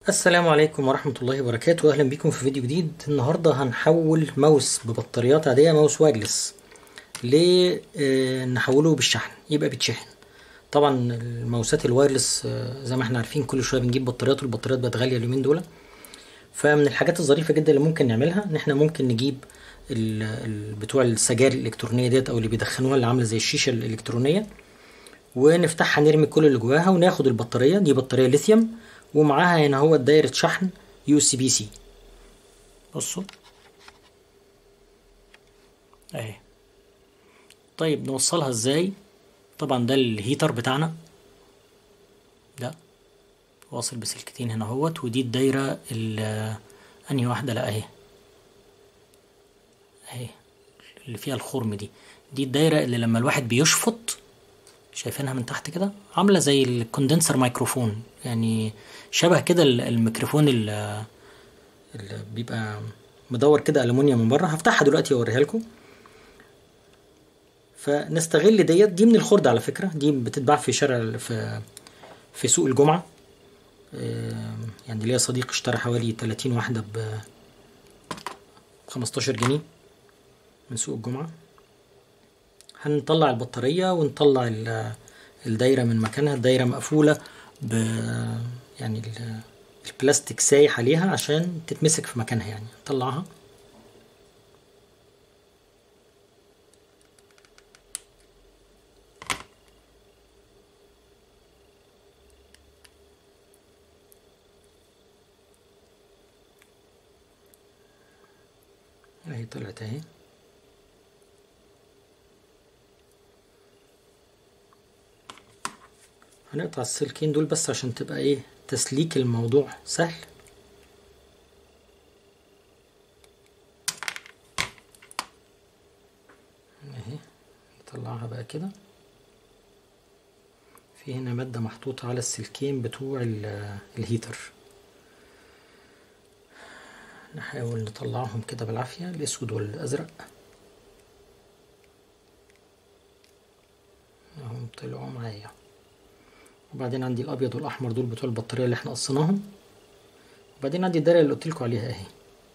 السلام عليكم ورحمة الله وبركاته أهلا بكم في فيديو جديد النهاردة هنحول ماوس ببطاريات عادية ماوس وايرلس ل آه، نحوله بالشحن يبقى بيتشحن طبعا الماوسات الوايرلس آه، زي ما احنا عارفين كل شوية بنجيب بطاريات والبطاريات بقت غالية اليومين دول فمن الحاجات الظريفة جدا اللي ممكن نعملها ان احنا ممكن نجيب ال- ال- بتوع السجاير الإلكترونية ديت أو اللي بيدخنوها اللي عاملة زي الشيشة الإلكترونية ونفتحها نرمي كل اللي جواها وناخد البطارية دي بطارية ليثيوم ومعاها هنا هو دايرة شحن يو اس بي سي بصوا اهي طيب نوصلها ازاي طبعا ده الهيتر بتاعنا ده واصل بسلكتين هنا اهوت ودي الدايرة ال- انهي واحدة لا اهي اهي اللي فيها الخرم دي دي الدايرة اللي لما الواحد بيشفط شايفينها من تحت كده عامله زي الكوندنسر مايكروفون يعني شبه كده ال- الميكروفون ال- اللي بيبقى مدور كده ألمونيوم من بره هفتحها دلوقتي واوريها لكم فنستغل ديت دي من الخرد على فكره دي بتتباع في شارع ال- في في سوق الجمعه آم، يعني ليا صديق اشترى حوالي 30 واحده ب 15 جنيه من سوق الجمعه هنطلع البطارية ونطلع ال- الدايرة من مكانها الدايرة مقفولة ب يعني ال- البلاستيك سايح عليها عشان تتمسك في مكانها يعني نطلعها اهي طلعت اهي هنقطع السلكين دول بس عشان تبقى ايه تسليك الموضوع سهل اهي نطلعها بقى كده في هنا مادة محطوطة على السلكين بتوع ال- الهيتر نحاول نطلعهم كده بالعافية الأسود والأزرق اهم طلعوا معايا وبعدين عندي الابيض والاحمر دول بتوع البطاريه اللي احنا قصيناهم وبعدين عندي الدايره اللي قلت لكم عليها اهي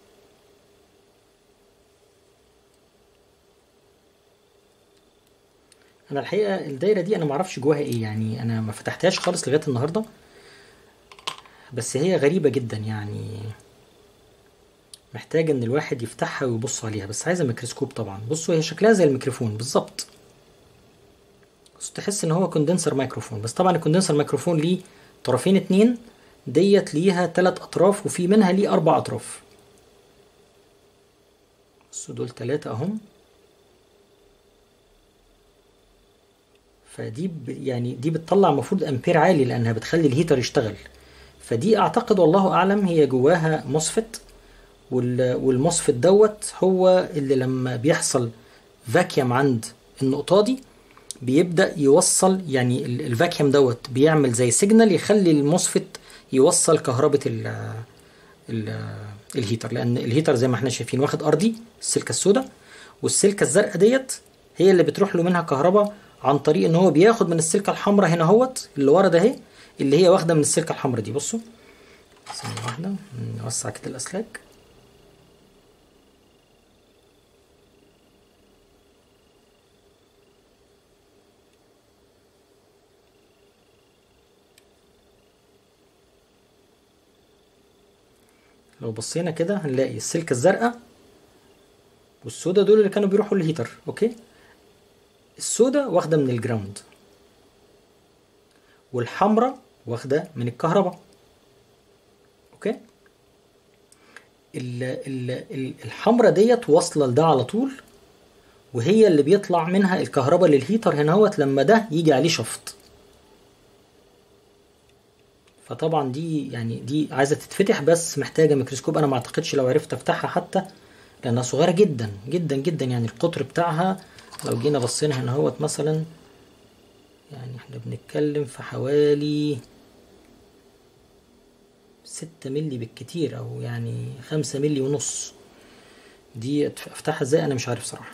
انا الحقيقه الدايره دي انا ما اعرفش جواها ايه يعني انا ما فتحتهاش خالص لغايه النهارده بس هي غريبه جدا يعني محتاجه ان الواحد يفتحها ويبص عليها بس عايزه ميكروسكوب طبعا بصوا هي شكلها زي الميكروفون بالظبط بس تحس ان هو كوندنسر مايكروفون بس طبعا الكوندنسر مايكروفون ليه طرفين اتنين ديت ليها تلات اطراف وفي منها ليه اربع اطراف بصوا دول تلاتة اهم فدي ب... يعني دي بتطلع المفروض امبير عالي لانها بتخلي الهيتر يشتغل فدي اعتقد والله اعلم هي جواها مصفت وال... والمصفت دوت هو اللي لما بيحصل فاكيوم عند النقطة دي بيبدأ يوصل يعني ال- الفاكيوم دوت بيعمل زي سيجنال يخلي الموسفيت يوصل كهربة ال ال الهيتر لأن الهيتر زي ما احنا شايفين واخد أرضي السلكة السوداء والسلكة الزرقاء ديت هي اللي بتروح له منها كهرباء عن طريق ان هو بياخد من السلكة الحمراء هنا اهوت اللي ورا ده اهي اللي هي واخدة من السلكة الحمراء دي بصوا ثانية واحدة نوسع كده الأسلاك لو بصينا كده هنلاقي السلكة الزرقاء والسودا دول اللي كانوا بيروحوا للهيتر اوكي السودا واخدة من الجراوند والحمراء واخدة من الكهرباء اوكي ال ال ال الحمراء ديت واصلة لده على طول وهي اللي بيطلع منها الكهرباء للهيتر هنا هوت لما ده يجي عليه شفط فطبعا دي يعني دي عايزه تتفتح بس محتاجه ميكروسكوب انا ما اعتقدش لو عرفت افتحها حتى لانها صغيره جدا جدا جدا يعني القطر بتاعها لو جينا بصينا هنا اهوت مثلا يعني احنا بنتكلم في حوالي ستة ملي بالكتير او يعني خمسة ملي ونص دي افتحها ازاي انا مش عارف صراحة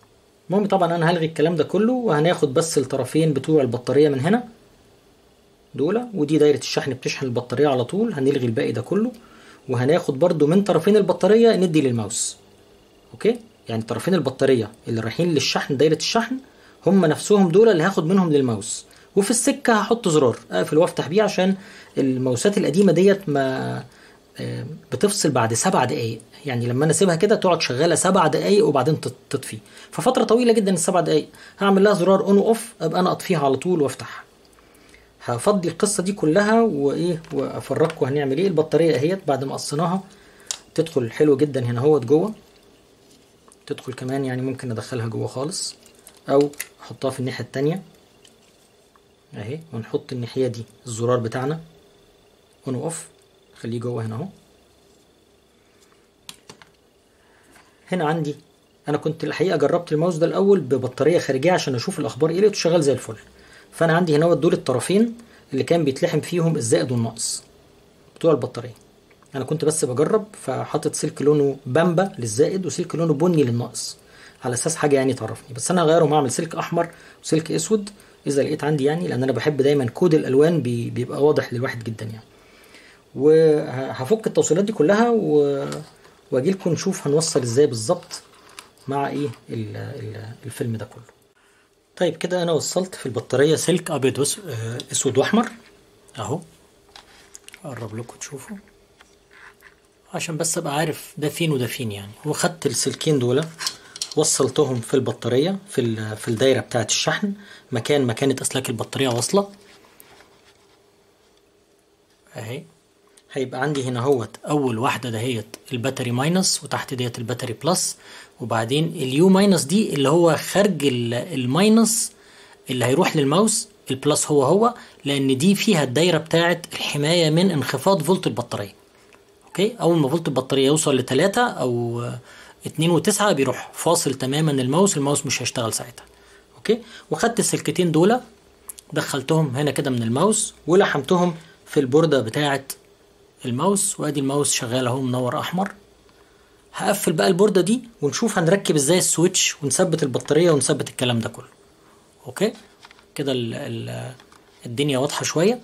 المهم طبعا انا هلغي الكلام ده كله وهناخد بس الطرفين بتوع البطارية من هنا دول ودي دايره الشحن بتشحن البطاريه على طول هنلغي الباقي ده كله وهناخد برضو من طرفين البطاريه ندي للماوس اوكي يعني طرفين البطاريه اللي رايحين للشحن دايره الشحن هم نفسهم دول اللي هاخد منهم للماوس وفي السكه هحط زرار اقفل وافتح بيه عشان الماوسات القديمه ديت ما آه، بتفصل بعد سبع دقايق يعني لما انا اسيبها كده تقعد شغاله سبع دقايق وبعدين تط- تطفي ففتره طويله جدا السبع دقايق هعمل لها زرار اون واوف ابقى انا اطفيها على طول وافتحها هفضي القصه دي كلها وايه وافرجكم هنعمل ايه البطاريه اهيت بعد ما قصيناها تدخل حلو جدا هنا اهوت جوه تدخل كمان يعني ممكن ندخلها جوه خالص او احطها في الناحيه التانية اهي ونحط الناحيه دي الزرار بتاعنا اون واوف خليه جوه هنا اهو هنا عندي انا كنت الحقيقه جربت الماوس ده الاول ببطاريه خارجيه عشان اشوف الاخبار ايه لقيته شغال زي الفل فانا عندي هنا دول الطرفين اللي كان بيتلحم فيهم الزائد والناقص بتوع البطاريه انا كنت بس بجرب فحاطط سلك لونه بامبا للزائد وسلك لونه بني للناقص على اساس حاجه يعني تعرفني بس انا هغيرهم هعمل سلك احمر وسلك اسود اذا لقيت عندي يعني لان انا بحب دايما كود الالوان بي بيبقى واضح للواحد جدا يعني وهفك التوصيلات دي كلها و... واجي لكم نشوف هنوصل ازاي بالظبط مع ايه ال... ال... الفيلم ده كله طيب كده انا وصلت في البطاريه سلك ابيض وس... آه، اسود واحمر اهو اقرب لكم تشوفوا عشان بس ابقى عارف ده فين وده فين يعني وخدت السلكين دول وصلتهم في البطاريه في ال... في الدايره بتاعه الشحن مكان ما كانت اسلاك البطاريه واصله اهي هيبقى عندي هنا هوت اول واحده دهيت الباتري ماينس وتحت ديت الباتري بلس وبعدين اليو ماينس دي اللي هو خارج ال- الماينس اللي هيروح للماوس البلس هو هو لان دي فيها الدايره بتاعه الحمايه من انخفاض فولت البطاريه اوكي اول ما فولت البطاريه يوصل لتلاتة او آه، اتنين وتسعة بيروح فاصل تماما الماوس الماوس مش هيشتغل ساعتها اوكي وخدت السلكتين دول دخلتهم هنا كده من الماوس ولحمتهم في البورده بتاعه الماوس وادي الماوس شغال اهو منور احمر هقفل بقى البورده دي ونشوف هنركب ازاي السويتش ونثبت البطاريه ونثبت الكلام ده كله اوكي كده ال ال الدنيا واضحه شويه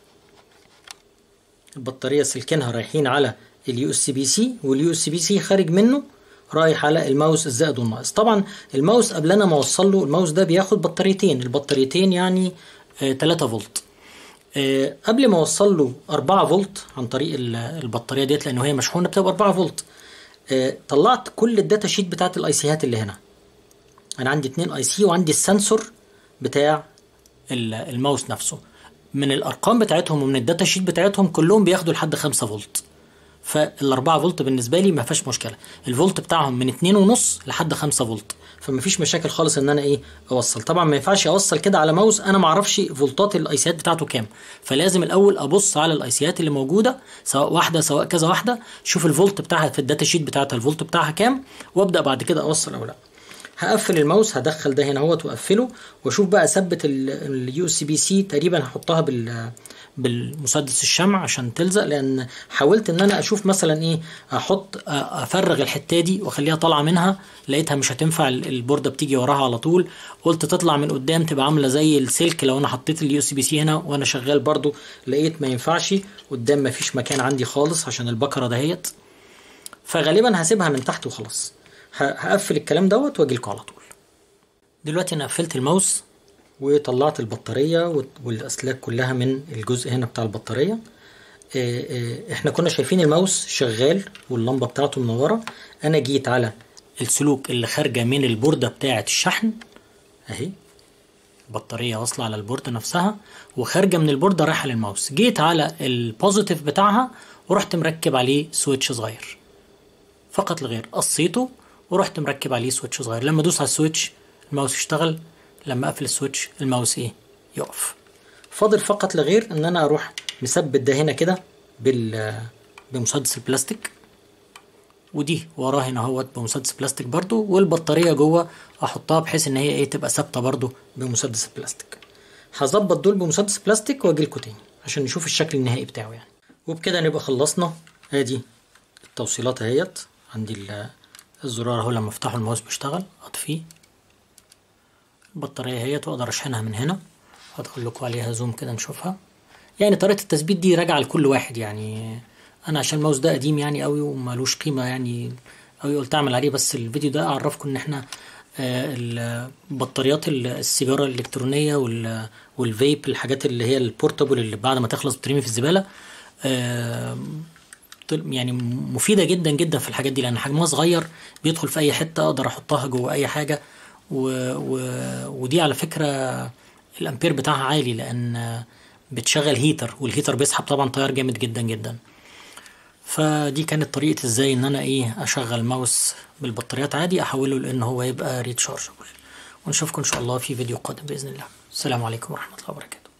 البطاريه سلكينها رايحين على اليو اس بي سي واليو اس بي سي خارج منه رايح على الماوس الزائد والناقص طبعا الماوس قبل انا ما اوصل له الماوس ده بياخد بطاريتين البطاريتين يعني آه 3 فولت آه، قبل ما اوصل له 4 فولت عن طريق ال- البطاريه ديت لان هي مشحونه بتبقى 4 فولت آه، طلعت كل الداتا شيت بتاعت الاي سيات اللي هنا انا عندي اتنين اي سي وعندي السنسور بتاع ال- الماوس نفسه من الارقام بتاعتهم ومن الداتا شيت بتاعتهم كلهم بياخدوا لحد 5 فولت فالأربعة فولت بالنسبة لي ما فيهاش مشكلة الفولت بتاعهم من اتنين ونص لحد خمسة فولت فما فيش مشاكل خالص ان انا ايه اوصل طبعا ما ينفعش اوصل كده على ماوس انا ما اعرفش فولتات الايسيات بتاعته كام فلازم الاول ابص على الايسيات اللي موجوده سواء واحده سواء كذا واحده شوف الفولت بتاعها في الداتا شيت بتاعتها الفولت بتاعها كام وابدا بعد كده اوصل او لا هقفل الماوس هدخل ده هنا اهوت واقفله واشوف بقى اثبت اليو اس بي سي تقريبا هحطها بال بالمسدس الشمع عشان تلزق لان حاولت ان انا اشوف مثلا ايه احط افرغ الحته دي واخليها طالعه منها لقيتها مش هتنفع البورده بتيجي وراها على طول قلت تطلع من قدام تبقى عامله زي السلك لو انا حطيت اليو اس بي سي هنا وانا شغال برضو لقيت ما ينفعش قدام ما فيش مكان عندي خالص عشان البكره دهيت فغالبا هسيبها من تحت وخلاص هقفل الكلام دوت واجي لكم على طول دلوقتي انا قفلت الماوس وطلعت البطاريه والاسلاك كلها من الجزء هنا بتاع البطاريه احنا كنا شايفين الماوس شغال واللمبه بتاعته منوره انا جيت على السلوك اللي خارجه من البورده بتاعه الشحن اهي البطاريه واصله على البورده نفسها وخارجه من البورده رايحه للماوس جيت على البوزيتيف بتاعها ورحت مركب عليه سويتش صغير فقط لغير قصيته ورحت مركب عليه سويتش صغير لما ادوس على السويتش الماوس يشتغل لما اقفل السويتش الماوس ايه يقف فاضل فقط لغير ان انا اروح مثبت ده هنا كده بال بمسدس البلاستيك ودي وراه هنا اهوت بمسدس بلاستيك برضو والبطاريه جوه احطها بحيث ان هي ايه تبقى ثابته برضو بمسدس البلاستيك هظبط دول بمسدس بلاستيك واجي لكم تاني عشان نشوف الشكل النهائي بتاعه يعني وبكده نبقى خلصنا ادي التوصيلات اهيت عندي الزرار اهو لما افتحه الماوس بيشتغل اطفيه البطارية هي واقدر اشحنها من هنا هدخل لكم عليها زوم كده نشوفها يعني طريقه التثبيت دي راجعه لكل واحد يعني انا عشان الماوس ده قديم يعني قوي ومالوش قيمه يعني قوي قلت اعمل عليه بس الفيديو ده اعرفكم ان احنا آه، ال- بطاريات ال- السيجاره الالكترونيه وال- والفيب الحاجات اللي هي البورتابل اللي بعد ما تخلص بترمي في الزباله آه، طل- يعني مفيدة جدا جدا في الحاجات دي لأن حجمها صغير بيدخل في أي حتة أقدر أحطها جوه أي حاجة و... و... ودي على فكرة الأمبير بتاعها عالي لأن بتشغل هيتر والهيتر بيسحب طبعا تيار جامد جدا جدا فدي كانت طريقة ازاي ان انا ايه اشغل ماوس بالبطاريات عادي احوله لان هو يبقى ريتشارجبل ونشوفكم ان شاء الله في فيديو قادم باذن الله السلام عليكم ورحمة الله وبركاته